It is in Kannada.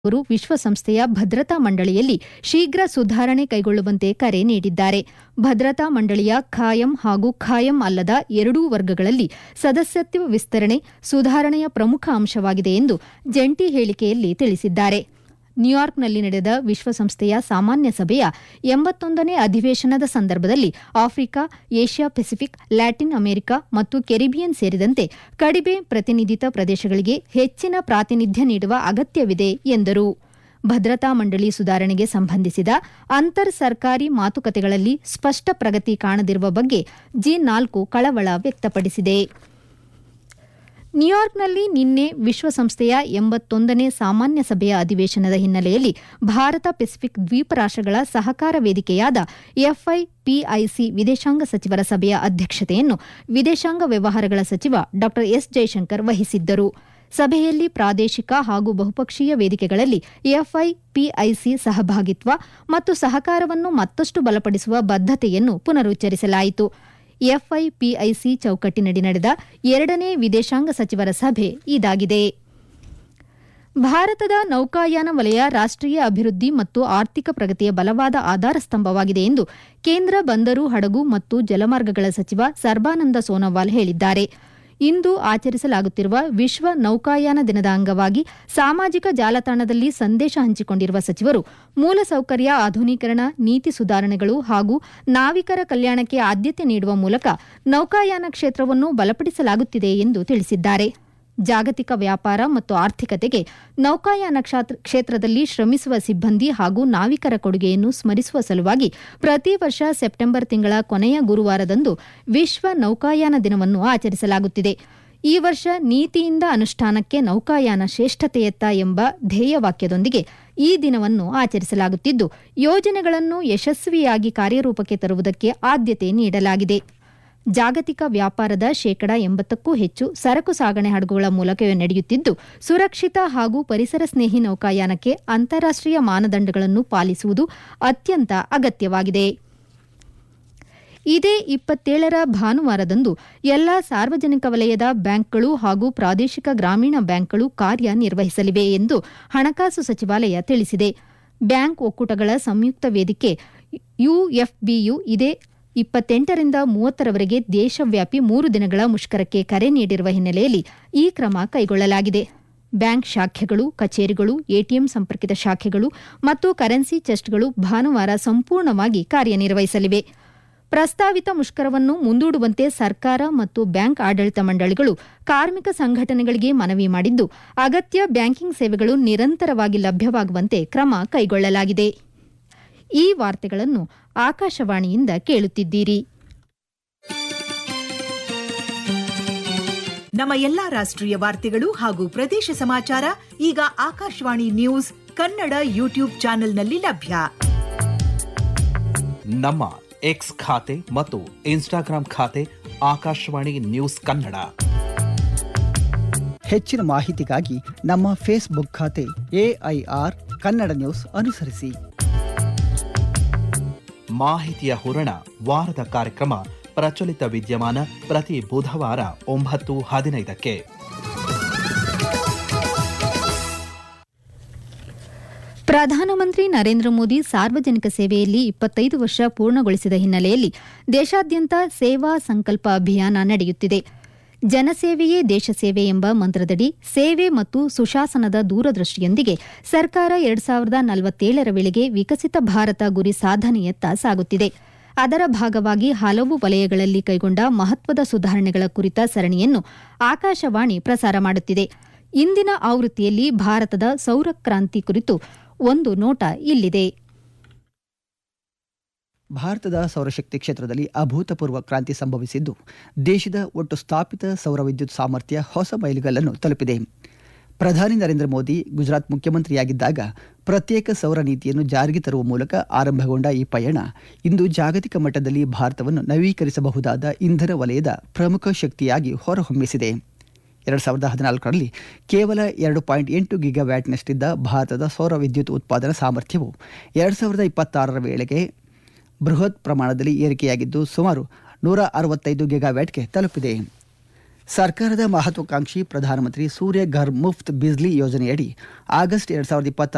ಅವರು ವಿಶ್ವಸಂಸ್ಥೆಯ ಭದ್ರತಾ ಮಂಡಳಿಯಲ್ಲಿ ಶೀಘ್ರ ಸುಧಾರಣೆ ಕೈಗೊಳ್ಳುವಂತೆ ಕರೆ ನೀಡಿದ್ದಾರೆ ಭದ್ರತಾ ಮಂಡಳಿಯ ಖಾಯಂ ಹಾಗೂ ಖಾಯಂ ಅಲ್ಲದ ಎರಡೂ ವರ್ಗಗಳಲ್ಲಿ ಸದಸ್ಯತ್ವ ವಿಸ್ತರಣೆ ಸುಧಾರಣೆಯ ಪ್ರಮುಖ ಅಂಶವಾಗಿದೆ ಎಂದು ಜಂಟಿ ಹೇಳಿಕೆಯಲ್ಲಿ ತಿಳಿಸಿದ್ದಾರೆ ನ್ಯೂಯಾರ್ಕ್ನಲ್ಲಿ ನಡೆದ ವಿಶ್ವಸಂಸ್ಥೆಯ ಸಾಮಾನ್ಯ ಸಭೆಯ ಎಂಬತ್ತೊಂದನೇ ಅಧಿವೇಶನದ ಸಂದರ್ಭದಲ್ಲಿ Africa Asia Pacific Latin America ಮತ್ತು ಕೆರಿಬಿಯನ್ ಸೇರಿದಂತೆ ಕಡಿಮೆ ಪ್ರತಿನಿಧಿತ ಪ್ರದೇಶಗಳಿಗೆ ಹೆಚ್ಚಿನ ಪ್ರಾತಿನಿಧ್ಯ ನೀಡುವ ಅಗತ್ಯವಿದೆ ಎಂದರು ಭದ್ರತಾ ಮಂಡಳಿ ಸುಧಾರಣೆಗೆ ಸಂಬಂಧಿಸಿದ ಅಂತರ್ ಸರ್ಕಾರಿ ಮಾತುಕತೆಗಳಲ್ಲಿ ಸ್ಪಷ್ಟ ಪ್ರಗತಿ ಕಾಣದಿರುವ ಬಗ್ಗೆ ಜಿ ನಾಲ್ಕು ಕಳವಳ ವ್ಯಕ್ತಪಡಿಸಿದೆ ನ್ಯೂಯಾರ್ಕ್ನಲ್ಲಿ ನಿನ್ನೆ ವಿಶ್ವಸಂಸ್ಥೆಯ ಎಂಬತ್ತೊಂದನೇ ಸಾಮಾನ್ಯ ಸಭೆಯ ಅಧಿವೇಶನದ ಹಿನ್ನೆಲೆಯಲ್ಲಿ ಭಾರತ ಪೆಸಿಫಿಕ್ ದ್ವೀಪ ರಾಷ್ಟ್ರಗಳ ಸಹಕಾರ ವೇದಿಕೆಯಾದ ಎಫ್ಐಪಿಐಸಿ ವಿದೇಶಾಂಗ ಸಚಿವರ ಸಭೆಯ ಅಧ್ಯಕ್ಷತೆಯನ್ನು ವಿದೇಶಾಂಗ ವ್ಯವಹಾರಗಳ ಸಚಿವ ಡಾ ಎಸ್ ಜೈಶಂಕರ್ ವಹಿಸಿದ್ದರು ಸಭೆಯಲ್ಲಿ ಪ್ರಾದೇಶಿಕ ಹಾಗೂ ಬಹುಪಕ್ಷೀಯ ವೇದಿಕೆಗಳಲ್ಲಿ ಎಫ್ಐಪಿಐಸಿ ಸಹಭಾಗಿತ್ವ ಮತ್ತು ಸಹಕಾರವನ್ನು ಮತ್ತಷ್ಟು ಬಲಪಡಿಸುವ ಬದ್ಧತೆಯನ್ನು ಪುನರುಚ್ಚರಿಸಲಾಯಿತು ಎಫ್ಐಪಿಐಸಿ ಚೌಕಟ್ಟಿನಡಿ ನಡೆದ ಎರಡನೇ ವಿದೇಶಾಂಗ ಸಚಿವರ ಸಭೆ ಇದಾಗಿದೆ ಭಾರತದ ನೌಕಾಯಾನ ವಲಯ ರಾಷ್ಟೀಯ ಅಭಿವೃದ್ಧಿ ಮತ್ತು ಆರ್ಥಿಕ ಪ್ರಗತಿಯ ಬಲವಾದ ಆಧಾರ ಸ್ತಂಭವಾಗಿದೆ ಎಂದು ಕೇಂದ್ರ ಬಂದರು ಹಡಗು ಮತ್ತು ಜಲಮಾರ್ಗಗಳ ಸಚಿವ ಸರ್ಬಾನಂದ ಸೋನೋವಾಲ್ ಹೇಳಿದ್ದಾರೆ ಇಂದು ಆಚರಿಸಲಾಗುತ್ತಿರುವ ವಿಶ್ವ ನೌಕಾಯಾನ ದಿನದ ಅಂಗವಾಗಿ ಸಾಮಾಜಿಕ ಜಾಲತಾಣದಲ್ಲಿ ಸಂದೇಶ ಹಂಚಿಕೊಂಡಿರುವ ಸಚಿವರು ಮೂಲಸೌಕರ್ಯ ಆಧುನೀಕರಣ ನೀತಿ ಸುಧಾರಣೆಗಳು ಹಾಗೂ ನಾವಿಕರ ಕಲ್ಯಾಣಕ್ಕೆ ಆದ್ಯತೆ ನೀಡುವ ಮೂಲಕ ನೌಕಾಯಾನ ಕ್ಷೇತ್ರವನ್ನು ಬಲಪಡಿಸಲಾಗುತ್ತಿದೆ ಎಂದು ತಿಳಿಸಿದ್ದಾರೆ ಜಾಗತಿಕ ವ್ಯಾಪಾರ ಮತ್ತು ಆರ್ಥಿಕತೆಗೆ ನೌಕಾಯಾನ ಕ್ಷೇತ್ರದಲ್ಲಿ ಶ್ರಮಿಸುವ ಸಿಬ್ಬಂದಿ ಹಾಗೂ ನಾವಿಕರ ಕೊಡುಗೆಯನ್ನು ಸ್ಮರಿಸುವ ಸಲುವಾಗಿ ಪ್ರತಿ ವರ್ಷ ಸೆಪ್ಟೆಂಬರ್ ತಿಂಗಳ ಕೊನೆಯ ಗುರುವಾರದಂದು ವಿಶ್ವ ನೌಕಾಯಾನ ದಿನವನ್ನು ಆಚರಿಸಲಾಗುತ್ತಿದೆ ಈ ವರ್ಷ ನೀತಿಯಿಂದ ಅನುಷ್ಠಾನಕ್ಕೆ ನೌಕಾಯಾನ ಶ್ರೇಷ್ಠತೆಯತ್ತ ಎಂಬ ಧ್ಯೇಯವಾಕ್ಯದೊಂದಿಗೆ ಈ ದಿನವನ್ನು ಆಚರಿಸಲಾಗುತ್ತಿದ್ದು ಯೋಜನೆಗಳನ್ನು ಯಶಸ್ವಿಯಾಗಿ ಕಾರ್ಯರೂಪಕ್ಕೆ ತರುವುದಕ್ಕೆ ಆದ್ಯತೆ ನೀಡಲಾಗಿದೆ ಜಾಗತಿಕ ವ್ಯಾಪಾರದ ಶೇಕಡ ಎಂಬತ್ತಕ್ಕೂ ಹೆಚ್ಚು ಸರಕು ಸಾಗಣೆ ಹಡಗುಗಳ ಮೂಲಕವೇ ನಡೆಯುತ್ತಿದ್ದು ಸುರಕ್ಷಿತ ಹಾಗೂ ಪರಿಸರ ಸ್ನೇಹಿ ನೌಕಾಯಾನಕ್ಕೆ ಅಂತಾರಾಷ್ಟೀಯ ಮಾನದಂಡಗಳನ್ನು ಪಾಲಿಸುವುದು ಅತ್ಯಂತ ಅಗತ್ಯವಾಗಿದೆ ಇದೇ ಇಪ್ಪತ್ತೇಳರ ಭಾನುವಾರದಂದು ಎಲ್ಲಾ ಸಾರ್ವಜನಿಕ ವಲಯದ ಬ್ಯಾಂಕ್ಗಳು ಹಾಗೂ ಪ್ರಾದೇಶಿಕ ಗ್ರಾಮೀಣ ಬ್ಯಾಂಕ್ಗಳು ಕಾರ್ಯನಿರ್ವಹಿಸಲಿವೆ ಎಂದು ಹಣಕಾಸು ಸಚಿವಾಲಯ ತಿಳಿಸಿದೆ ಬ್ಯಾಂಕ್ ಒಕ್ಕೂಟಗಳ ಸಂಯುಕ್ತ ವೇದಿಕೆ ಯುಎಫ್ಬಿಯು ಇದೇ ಇಪ್ಪತ್ತೆಂಟರಿಂದ ಮೂವತ್ತರವರೆಗೆ ದೇಶವ್ಯಾಪಿ ಮೂರು ದಿನಗಳ ಮುಷ್ಕರಕ್ಕೆ ಕರೆ ನೀಡಿರುವ ಹಿನ್ನೆಲೆಯಲ್ಲಿ ಈ ಕ್ರಮ ಕೈಗೊಳ್ಳಲಾಗಿದೆ ಬ್ಯಾಂಕ್ ಶಾಖೆಗಳು ಕಚೇರಿಗಳು ಎಟಿಎಂ ಸಂಪರ್ಕಿತ ಶಾಖೆಗಳು ಮತ್ತು ಕರೆನ್ಸಿ ಚೆಸ್ಟ್ಗಳು ಭಾನುವಾರ ಸಂಪೂರ್ಣವಾಗಿ ಕಾರ್ಯನಿರ್ವಹಿಸಲಿವೆ ಪ್ರಸ್ತಾವಿತ ಮುಷ್ಕರವನ್ನು ಮುಂದೂಡುವಂತೆ ಸರ್ಕಾರ ಮತ್ತು ಬ್ಯಾಂಕ್ ಆಡಳಿತ ಮಂಡಳಿಗಳು ಕಾರ್ಮಿಕ ಸಂಘಟನೆಗಳಿಗೆ ಮನವಿ ಮಾಡಿದ್ದು ಅಗತ್ಯ ಬ್ಯಾಂಕಿಂಗ್ ಸೇವೆಗಳು ನಿರಂತರವಾಗಿ ಲಭ್ಯವಾಗುವಂತೆ ಕ್ರಮ ಕೈಗೊಳ್ಳಲಾಗಿದೆ ಈ ವಾರ್ತೆಗಳನ್ನು ಆಕಾಶವಾಣಿಯಿಂದ ಕೇಳುತ್ತಿದ್ದೀರಿ ನಮ್ಮ ಎಲ್ಲಾ ರಾಷ್ಟ್ರೀಯ ವಾರ್ತೆಗಳು ಹಾಗೂ ಪ್ರದೇಶ ಸಮಾಚಾರ ಈಗ ಆಕಾಶವಾಣಿ ನ್ಯೂಸ್ ಕನ್ನಡ ಯೂಟ್ಯೂಬ್ ಚಾನೆಲ್ನಲ್ಲಿ ಲಭ್ಯ ನಮ್ಮ ಎಕ್ಸ್ ಖಾತೆ ಮತ್ತು ಇನ್ಸ್ಟಾಗ್ರಾಂ ಖಾತೆ ಆಕಾಶವಾಣಿ ನ್ಯೂಸ್ ಕನ್ನಡ ಹೆಚ್ಚಿನ ಮಾಹಿತಿಗಾಗಿ ನಮ್ಮ ಫೇಸ್ಬುಕ್ ಖಾತೆ ಎಐಆರ್ ಕನ್ನಡ ನ್ಯೂಸ್ ಅನುಸರಿಸಿ ಮಾಹಿತಿಯ ಹೂರಣ ವಾರದ ಕಾರ್ಯಕ್ರಮ ಪ್ರಚಲಿತ ವಿದ್ಯಮಾನ ಪ್ರತಿ ಬುಧವಾರ ಒಂಬತ್ತು ಹದಿನೈದಕ್ಕೆ ಪ್ರಧಾನಮಂತ್ರಿ ನರೇಂದ್ರ ಮೋದಿ ಸಾರ್ವಜನಿಕ ಸೇವೆಯಲ್ಲಿ ಇಪ್ಪತ್ತೈದು ವರ್ಷ ಪೂರ್ಣಗೊಳಿಸಿದ ಹಿನ್ನೆಲೆಯಲ್ಲಿ ದೇಶಾದ್ಯಂತ ಸೇವಾ ಸಂಕಲ್ಪ ಅಭಿಯಾನ ನಡೆಯುತ್ತಿದೆ ಜನಸೇವೆಯೇ ದೇಶ ಸೇವೆ ಎಂಬ ಮಂತ್ರದಡಿ ಸೇವೆ ಮತ್ತು ಸುಶಾಸನದ ದೂರದೃಷ್ಟಿಯೊಂದಿಗೆ ಸರ್ಕಾರ ಎರಡ್ ಸಾವಿರದ ನಲವತ್ತೇಳರ ವೇಳೆಗೆ ವಿಕಸಿತ ಭಾರತ ಗುರಿ ಸಾಧನೆಯತ್ತ ಸಾಗುತ್ತಿದೆ ಅದರ ಭಾಗವಾಗಿ ಹಲವು ವಲಯಗಳಲ್ಲಿ ಕೈಗೊಂಡ ಮಹತ್ವದ ಸುಧಾರಣೆಗಳ ಕುರಿತ ಸರಣಿಯನ್ನು ಆಕಾಶವಾಣಿ ಪ್ರಸಾರ ಮಾಡುತ್ತಿದೆ ಇಂದಿನ ಆವೃತ್ತಿಯಲ್ಲಿ ಭಾರತದ ಸೌರ ಕ್ರಾಂತಿ ಕುರಿತು ಒಂದು ನೋಟ ಇಲ್ಲಿದೆ ಭಾರತದ ಸೌರಶಕ್ತಿ ಕ್ಷೇತ್ರದಲ್ಲಿ ಅಭೂತಪೂರ್ವ ಕ್ರಾಂತಿ ಸಂಭವಿಸಿದ್ದು ದೇಶದ ಒಟ್ಟು ಸ್ಥಾಪಿತ ಸೌರ ವಿದ್ಯುತ್ ಸಾಮರ್ಥ್ಯ ಹೊಸ ಮೈಲಿಗಲ್ಲನ್ನು ತಲುಪಿದೆ ಪ್ರಧಾನಿ ನರೇಂದ್ರ ಮೋದಿ ಗುಜರಾತ್ ಮುಖ್ಯಮಂತ್ರಿಯಾಗಿದ್ದಾಗ ಪ್ರತ್ಯೇಕ ಸೌರ ನೀತಿಯನ್ನು ಜಾರಿಗೆ ತರುವ ಮೂಲಕ ಆರಂಭಗೊಂಡ ಈ ಪಯಣ ಇಂದು ಜಾಗತಿಕ ಮಟ್ಟದಲ್ಲಿ ಭಾರತವನ್ನು ನವೀಕರಿಸಬಹುದಾದ ಇಂಧನ ವಲಯದ ಪ್ರಮುಖ ಶಕ್ತಿಯಾಗಿ ಹೊರಹೊಮ್ಮಿಸಿದೆ ಎರಡು ಸಾವಿರದ ಹದಿನಾಲ್ಕರಲ್ಲಿ ಕೇವಲ ಎರಡು ಪಾಯಿಂಟ್ ಎಂಟು ಗಿಗಾವ್ಯಾಟ್ನಷ್ಟಿದ್ದ ಭಾರತದ ಸೌರ ವಿದ್ಯುತ್ ಉತ್ಪಾದನಾ ಸಾಮರ್ಥ್ಯವು ಎರಡು ಸಾವಿರದ ಇಪ್ಪತ್ತಾರರ ವೇಳೆಗೆ ಬೃಹತ್ ಪ್ರಮಾಣದಲ್ಲಿ ಏರಿಕೆಯಾಗಿದ್ದು ಸುಮಾರು ನೂರ ಅರವತ್ತೈದು ಗಿಗಾವ್ಯಾಟ್ಗೆ ತಲುಪಿದೆ ಸರ್ಕಾರದ ಮಹತ್ವಾಕಾಂಕ್ಷಿ ಪ್ರಧಾನಮಂತ್ರಿ ಸೂರ್ಯ ಘರ್ ಮುಫ್ತ್ ಬಿಜ್ಲಿ ಯೋಜನೆಯಡಿ ಆಗಸ್ಟ್ ಎರಡ್ ಸಾವಿರದ ಇಪ್ಪತ್ತಾರು